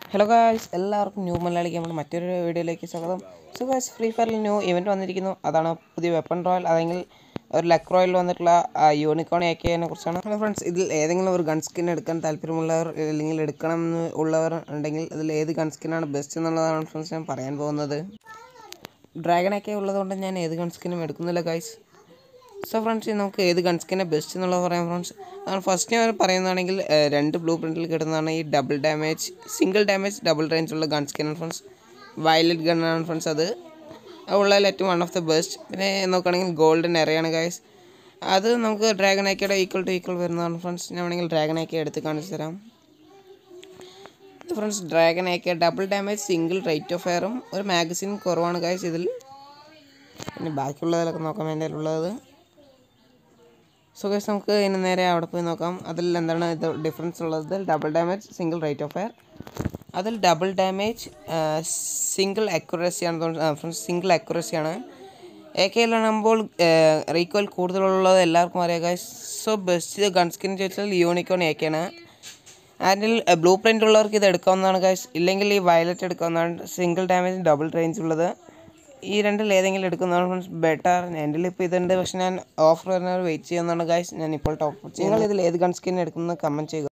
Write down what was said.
hello guys എല്ലാവർക്കും new മലയാളിക്ക് നമ്മുടെ മറ്റൊരു വീഡിയോയിലേക്ക് സ്വാഗതം സോ ഗായ്സ് ഫ്രീ ഫയറിൽ ന്യൂ ഇവൻറ്റ് വന്നിരിക്കുന്നു അതാണ് പുതിയ വെപ്പൺ റോയൽ അല്ലെങ്കിൽ ഒരു ലക്ക് റോയൽ വന്നിട്ടുള്ള യൂണിക്കോൺ എ കെനെ കുറിച്ചാണ് ഹലോ ഫ്രണ്ട്സ് ഇതിൽ ഏതെങ്കിലും ഒരു ഗൺ സ്കിൻ എടുക്കാൻ താല്പര്യമുള്ളവർ അല്ലെങ്കിൽ എടുക്കണം എന്ന് ഉള്ളവർ ഉണ്ടെങ്കിൽ ഇതിൽ ഏത് ഗൺ സ്കിന്നാണ് ബെസ്റ്റ് എന്നുള്ളതാണ് ഫ്രണ്ട്സ് ഞാൻ പറയാൻ പോകുന്നത് ഡ്രാഗൺ ഒക്കെ ഉള്ളതുകൊണ്ട് ഞാൻ ഏത് ഗൺ സ്കിന്നും എടുക്കുന്നില്ല ഗായ്സ് സോ ഫ്രണ്ട്സ് നമുക്ക് ഏത് ഗൺ സ്കിന്നെ ബെസ്റ്റ് എന്നുള്ളത് പറയാം ഫ്രണ്ട്സ് അതാണ് ഫസ്റ്റ് ഞാൻ പറയുന്നതാണെങ്കിൽ ഏഹ്, രണ്ട് ബ്ലൂ പ്രിൻറ്റിൽ കിട്ടുന്നതാണ് ഈ double damage single damage double range ഉള്ള ഗൺ സ്കിന്നാണ് ഫ്രണ്ട്സ് വയലറ്റ് ഗണ്ണാണ് ഫ്രണ്ട്സ് അത് ഉള്ളതിൽ ഏറ്റവും വൺ ഓഫ് ദ ബെസ്റ്റ് പിന്നെ നോക്കുകയാണെങ്കിൽ ഗോൾഡൻ എറയാണ് ഗൈസ് അത് നമുക്ക് ഡ്രാഗൺ ആക്കിയുടെ ഈക്വൽ ടു ഈക്വൽ വരുന്നതാണ് ഫ്രണ്ട്സ് ഞാൻ വേണമെങ്കിൽ ഡ്രാഗൺ ആക്കി എടുത്ത് കാണിച്ചു തരാം ഫ്രണ്ട്സ് ഡ്രാഗൺ ആക്കിയ double damage single rate of ഫയറും ഒരു മാഗസിൻ കുറവാണ് ഗൈസ് ഇതിൽ പിന്നെ ബാക്കിയുള്ളതിലൊക്കെ നോക്കാം എൻ്റെ ഉള്ളത് സോ ഗൈസ് നമുക്ക് ഇനി നേരെ അവിടെ പോയി നോക്കാം അതിൽ എന്താണ് ഇത് ഡിഫറൻസ് ഉള്ളത് double damage single rate of fire അതിൽ ഡബിൾ ഡാമേജ് സിംഗിൾ അക്യുറസിയാണ് ഫ്രണ്ട്സ് സിംഗിൾ അക്യുറസിയാണ് എ കെയിലാകുമ്പോൾ റീകോയിൽ കൂടുതലുള്ളത് എല്ലാവർക്കും അറിയാം guys so best gun skin ചോദിച്ചാൽ യൂണിക്കോൺ എ കെയാണ് അതിൽ ബ്ലൂ പ്രിൻ്റ് ഉള്ളവർക്ക് ഇത് എടുക്കാവുന്നതാണ് ഗൈസ് ഇല്ലെങ്കിൽ ഈ വയലറ്റ് എടുക്കാവുന്നതാണ് സിംഗിൾ ഡാമേജ് ഡബിൾ റേഞ്ച് ഉള്ളത് ഈ രണ്ടിൽ ഏതെങ്കിലും എടുക്കുന്നതാണ് ഫ്രണ്ട്സ് ബെറ്റർ എൻ്റെ ഇപ്പോൾ ഇതുണ്ട് പക്ഷെ ഞാൻ ഓഫർ വരുന്നവർ വെയിറ്റ് ചെയ്യുന്നതാണ് ഗൈസ് ഞാൻ ഇപ്പോൾ ടോപ്പ് നിങ്ങൾ ഇതിൽ ഏത് ഗൺ സ്കിൻ എടുക്കുന്നത് കമൻറ്റ് ചെയ്യുക